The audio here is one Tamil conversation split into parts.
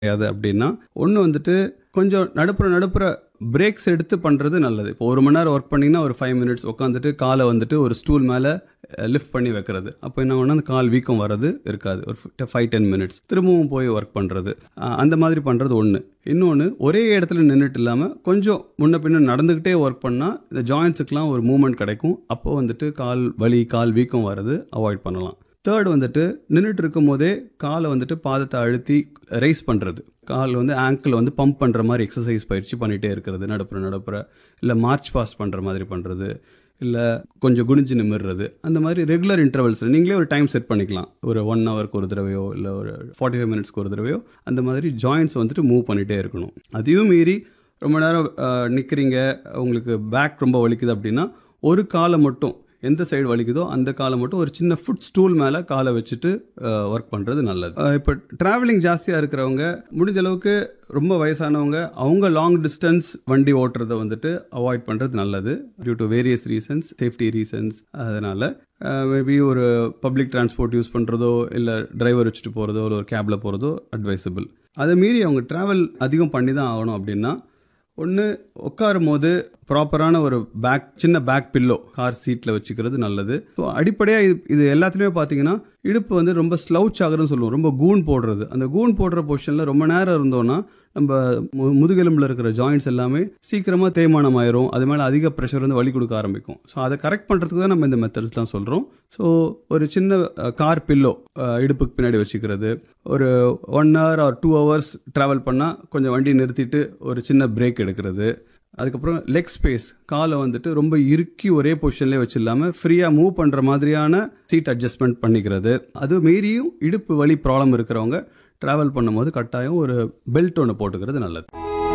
கிடையாது அப்படின்னா ஒன்று வந்துட்டு கொஞ்சம் நடுப்புற நடுப்புற பிரேக்ஸ் எடுத்து பண்ணுறது நல்லது இப்போ ஒரு மணி நேரம் ஒர்க் பண்ணிங்கன்னா ஒரு ஃபைவ் மினிட்ஸ் உட்காந்துட்டு காலை வந்துட்டு ஒரு ஸ்டூல் மேலே லிஃப்ட் பண்ணி வைக்கிறது அப்போ என்ன ஒன்று அந்த கால் வீக்கம் வர்றது இருக்காது ஒரு ஃபைவ் டென் மினிட்ஸ் திரும்பவும் போய் ஒர்க் பண்ணுறது அந்த மாதிரி பண்ணுறது ஒன்று இன்னொன்று ஒரே இடத்துல நின்றுட்டு இல்லாமல் கொஞ்சம் முன்ன பின்ன நடந்துக்கிட்டே ஒர்க் பண்ணால் இந்த ஜாயின்ஸுக்கெலாம் ஒரு மூமெண்ட் கிடைக்கும் அப்போ வந்துட்டு கால் வலி கால் வீக்கம் வர்றது அவாய்ட் பண்ணலாம் தேர்ட் வந்துட்டு நின்றுட்டு இருக்கும் போதே காலை வந்துட்டு பாதத்தை அழுத்தி ரைஸ் பண்ணுறது கால் வந்து ஆங்கிள் வந்து பம்ப் பண்ணுற மாதிரி எக்ஸசைஸ் பயிற்சி பண்ணிகிட்டே இருக்கிறது நடுப்புற நடுப்புற இல்லை மார்ச் பாஸ் பண்ணுற மாதிரி பண்ணுறது இல்லை கொஞ்சம் குனிஞ்சு நிமிர்றது அந்த மாதிரி ரெகுலர் இன்டர்வல்ஸ் நீங்களே ஒரு டைம் செட் பண்ணிக்கலாம் ஒரு ஒன் ஹவருக்கு ஒரு தடவையோ இல்லை ஒரு ஃபார்ட்டி ஃபைவ் மினிட்ஸ்க்கு ஒரு தடவையோ அந்த மாதிரி ஜாயின்ஸ் வந்துட்டு மூவ் பண்ணிகிட்டே இருக்கணும் அதையும் மீறி ரொம்ப நேரம் நிற்கிறீங்க உங்களுக்கு பேக் ரொம்ப வலிக்குது அப்படின்னா ஒரு காலை மட்டும் எந்த சைடு வலிக்குதோ அந்த காலை மட்டும் ஒரு சின்ன ஃபுட் ஸ்டூல் மேலே காலை வச்சுட்டு ஒர்க் பண்ணுறது நல்லது இப்போ ட்ராவலிங் ஜாஸ்தியாக இருக்கிறவங்க முடிஞ்ச அளவுக்கு ரொம்ப வயசானவங்க அவங்க லாங் டிஸ்டன்ஸ் வண்டி ஓட்டுறதை வந்துட்டு அவாய்ட் பண்ணுறது நல்லது due to various reasons safety reasons அதனால் மேபி ஒரு பப்ளிக் டிரான்ஸ்போர்ட் யூஸ் பண்ணுறதோ இல்லை டிரைவர் வச்சுட்டு போகிறதோ இல்லை ஒரு கேபில் போகிறதோ அட்வைசபிள் அதை மீறி அவங்க ட்ராவல் அதிகம் பண்ணி தான் ஆகணும் அப்படின்னா ஒன்று உட்காரும் போது ப்ராப்பரான ஒரு பேக் சின்ன பேக் பில்லோ கார் சீட்டில் வச்சுக்கிறது நல்லது ஸோ அடிப்படையாக இது இது எல்லாத்துலேயுமே பார்த்தீங்கன்னா இடுப்பு வந்து ரொம்ப ஸ்லவுச் ஆகுறதுன்னு சொல்லுவோம் ரொம்ப கூன் போடுறது அந்த கூன் போடுற பொசிஷனில் ரொம்ப நேரம் இருந்தோன்னா நம்ம மு முதுகெலும்பில் இருக்கிற ஜாயின்ட்ஸ் எல்லாமே சீக்கிரமாக தேய்மானம் ஆயிரும் அது மேலே அதிக ப்ரெஷர் வந்து வலி கொடுக்க ஆரம்பிக்கும் ஸோ அதை கரெக்ட் பண்ணுறதுக்கு தான் நம்ம இந்த மெத்தட்ஸ்லாம் சொல்கிறோம் ஸோ ஒரு சின்ன கார் பில்லோ இடுப்புக்கு பின்னாடி வச்சுக்கிறது ஒரு one hour or two hours travel பண்ணால் கொஞ்சம் வண்டி நிறுத்திட்டு ஒரு சின்ன பிரேக் எடுக்கிறது அதுக்கப்புறம் லெக் ஸ்பேஸ் காலை வந்துட்டு ரொம்ப இறுக்கி ஒரே பொசிஷன்லேயே வச்சிடலாமல் ஃப்ரீயாக மூவ் பண்ணுற மாதிரியான சீட் அட்ஜஸ்ட்மெண்ட் பண்ணிக்கிறது அது மீறியும் இடுப்பு வலி ப்ராப்ளம் இருக்கிறவங்க ட்ராவல் பண்ணும்போது கட்டாயம் ஒரு பெல்ட் ஒன்று போட்டுக்கிறது நல்லது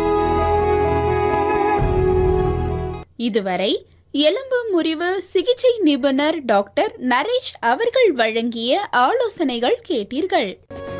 இதுவரை எலும்பு முறிவு சிகிச்சை நிபுணர் டாக்டர் நரேஷ் அவர்கள் வழங்கிய ஆலோசனைகள் கேட்டீர்கள்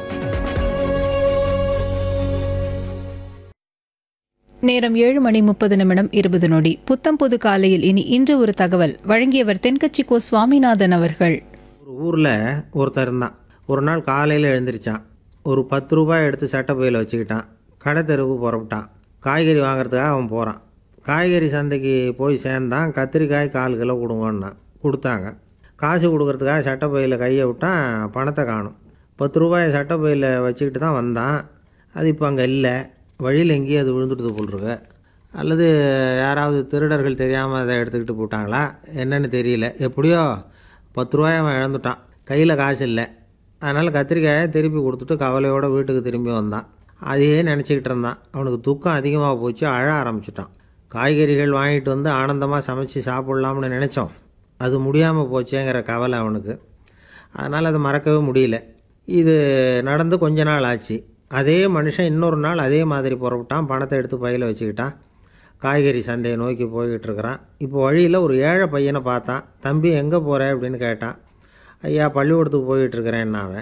நேரம் ஏழு மணி முப்பது நிமிடம் இருபது நொடி புத்தம் புது காலையில் இனி இன்று ஒரு தகவல் வழங்கியவர் தென்கட்சி கோ சுவாமிநாதன் அவர்கள் ஒரு ஊரில் ஒருத்தர் இருந்தான் ஒரு நாள் காலையில் எழுந்திரிச்சான் ஒரு பத்து ரூபாய் எடுத்து சட்டை பையில் வச்சுக்கிட்டான் கடை தெருவுக்கு புறப்பட்டான் காய்கறி வாங்குறதுக்காக அவன் போகிறான் காய்கறி சந்தைக்கு போய் சேர்ந்தான் கத்திரிக்காய் கால் கிலோ கொடுங்கன்னான் கொடுத்தாங்க காசு கொடுக்கறதுக்காக சட்டை பையில் கையை விட்டான் பணத்தை காணும் பத்து ரூபாயை சட்டை பையில் வச்சுக்கிட்டு தான் வந்தான் அது இப்போ அங்கே இல்லை வழியில் எங்கேயும் அது விழுந்துட்டு போல் இருக்கு அல்லது யாராவது திருடர்கள் தெரியாமல் அதை எடுத்துக்கிட்டு போட்டாங்களா என்னன்னு தெரியல எப்படியோ பத்து ரூபாய் அவன் இழந்துட்டான் கையில் காசு இல்லை அதனால் கத்திரிக்காயை திருப்பி கொடுத்துட்டு கவலையோடு வீட்டுக்கு திரும்பி வந்தான் அதையே நினச்சிக்கிட்டு இருந்தான் அவனுக்கு துக்கம் அதிகமாக போச்சு அழ ஆரம்பிச்சிட்டான் காய்கறிகள் வாங்கிட்டு வந்து ஆனந்தமாக சமைச்சு சாப்பிட்லாம்னு நினச்சோம் அது முடியாமல் போச்சேங்கிற கவலை அவனுக்கு அதனால் அதை மறக்கவே முடியல இது நடந்து கொஞ்ச நாள் ஆச்சு அதே மனுஷன் இன்னொரு நாள் அதே மாதிரி புறப்பட்டான் பணத்தை எடுத்து பையில் வச்சுக்கிட்டான் காய்கறி சந்தையை நோக்கி போய்கிட்டு இருக்கிறான் இப்போ வழியில் ஒரு ஏழை பையனை பார்த்தான் தம்பி எங்கே போகிற அப்படின்னு கேட்டான் ஐயா பள்ளிக்கூடத்துக்கு போயிட்டுருக்கிறேன் அவன்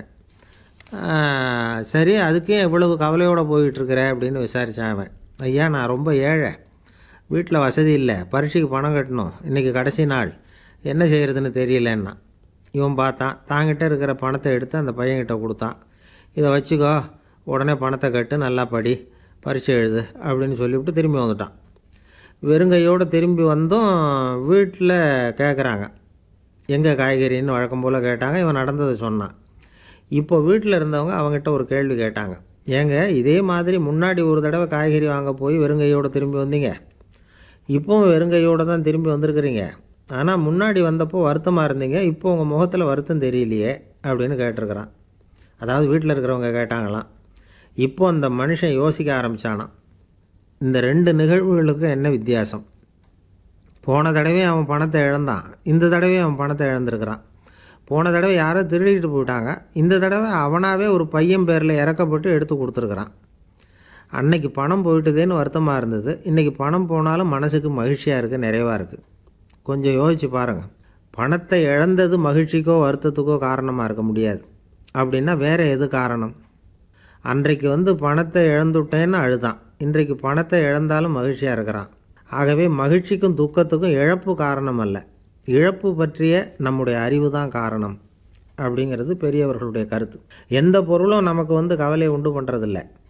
சரி அதுக்கே எவ்வளவு கவலையோடு போயிட்டுருக்கிற அப்படின்னு விசாரித்தான் அவன் ஐயா நான் ரொம்ப ஏழை வீட்டில் வசதி இல்லை பரீட்சைக்கு பணம் கட்டணும் இன்றைக்கி கடைசி நாள் என்ன செய்கிறதுன்னு தெரியலன்னா இவன் பார்த்தான் தாங்கிட்ட இருக்கிற பணத்தை எடுத்து அந்த பையன்கிட்ட கொடுத்தான் இதை வச்சுக்கோ உடனே பணத்தை கட்டு நல்லா படி பரீட்சை எழுது அப்படின்னு சொல்லிவிட்டு திரும்பி வந்துட்டான் வெறுங்கையோடு திரும்பி வந்தும் வீட்டில் கேட்குறாங்க எங்கே காய்கறின்னு வழக்கம் போல் கேட்டாங்க இவன் நடந்ததை சொன்னான் இப்போ வீட்டில் இருந்தவங்க அவங்ககிட்ட ஒரு கேள்வி கேட்டாங்க ஏங்க இதே மாதிரி முன்னாடி ஒரு தடவை காய்கறி வாங்க போய் வெறுங்கையோடு திரும்பி வந்தீங்க இப்போவும் வெறுங்கையோடு தான் திரும்பி வந்திருக்கிறீங்க ஆனால் முன்னாடி வந்தப்போ வருத்தமாக இருந்தீங்க இப்போ உங்கள் முகத்தில் வருத்தம் தெரியலையே அப்படின்னு கேட்டிருக்கிறான் அதாவது வீட்டில் இருக்கிறவங்க கேட்டாங்களாம் இப்போ அந்த மனுஷன் யோசிக்க ஆரம்பித்தானான் இந்த ரெண்டு நிகழ்வுகளுக்கும் என்ன வித்தியாசம் போன தடவை அவன் பணத்தை இழந்தான் இந்த தடவை அவன் பணத்தை இழந்திருக்கிறான் போன தடவை யாரோ திருடிட்டு போயிட்டாங்க இந்த தடவை அவனாகவே ஒரு பையன் பேரில் இறக்கப்பட்டு எடுத்து கொடுத்துருக்குறான் அன்னைக்கு பணம் போயிட்டுதேன்னு வருத்தமாக இருந்தது இன்றைக்கி பணம் போனாலும் மனசுக்கு மகிழ்ச்சியாக இருக்குது நிறைவாக இருக்குது கொஞ்சம் யோசித்து பாருங்கள் பணத்தை இழந்தது மகிழ்ச்சிக்கோ வருத்தத்துக்கோ காரணமாக இருக்க முடியாது அப்படின்னா வேறு எது காரணம் அன்றைக்கு வந்து பணத்தை இழந்துட்டேன்னு அழுதான் இன்றைக்கு பணத்தை இழந்தாலும் மகிழ்ச்சியாக இருக்கிறான் ஆகவே மகிழ்ச்சிக்கும் துக்கத்துக்கும் இழப்பு காரணம் அல்ல இழப்பு பற்றிய நம்முடைய அறிவு தான் காரணம் அப்படிங்கிறது பெரியவர்களுடைய கருத்து எந்த பொருளும் நமக்கு வந்து கவலையை உண்டு பண்ணுறதில்ல